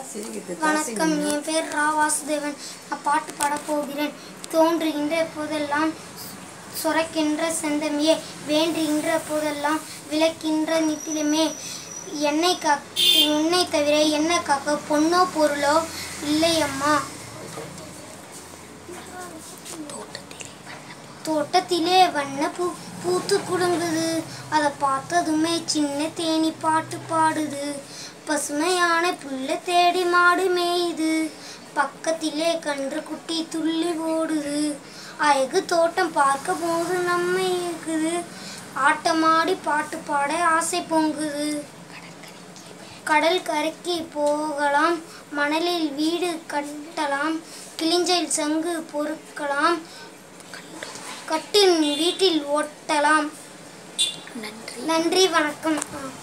வணக்கம் என் பேர் ரா வாசுதேவன் நான் பாட்டு பாடப் போகிறேன் தோன்றுகின்ற போதெல்லாம் சுரக்கின்ற செந்தமியே வேண்டுகின்ற போதெல்லாம் விளக்கின்ற நித்திலுமே என்னை காக்க உன்னை தவிர என்ன காக்க பொன்னோ பொருளோ இல்லையம்மா தோட்டத்திலே வண்ண பூ பூத்து குலுங்குது அதை பார்த்ததுமே சின்ன தேனி பாட்டு பாடுது பசுமையான புல்லை தேடி மாடு மேயுது பக்கத்திலே கன்று குட்டி துள்ளி ஓடுது அழகு தோட்டம் பார்க்க போது நம்ம இருக்குது ஆட்டமாடி பாட்டு பாட ஆசை பொங்குது கடல் கரைக்கு போகலாம் மணலில் வீடு கட்டலாம் கிளிஞ்சல் சங்கு பொறுக்கலாம் கட்டின் வீட்டில் ஒட்டலாம் நன்றி வணக்கம்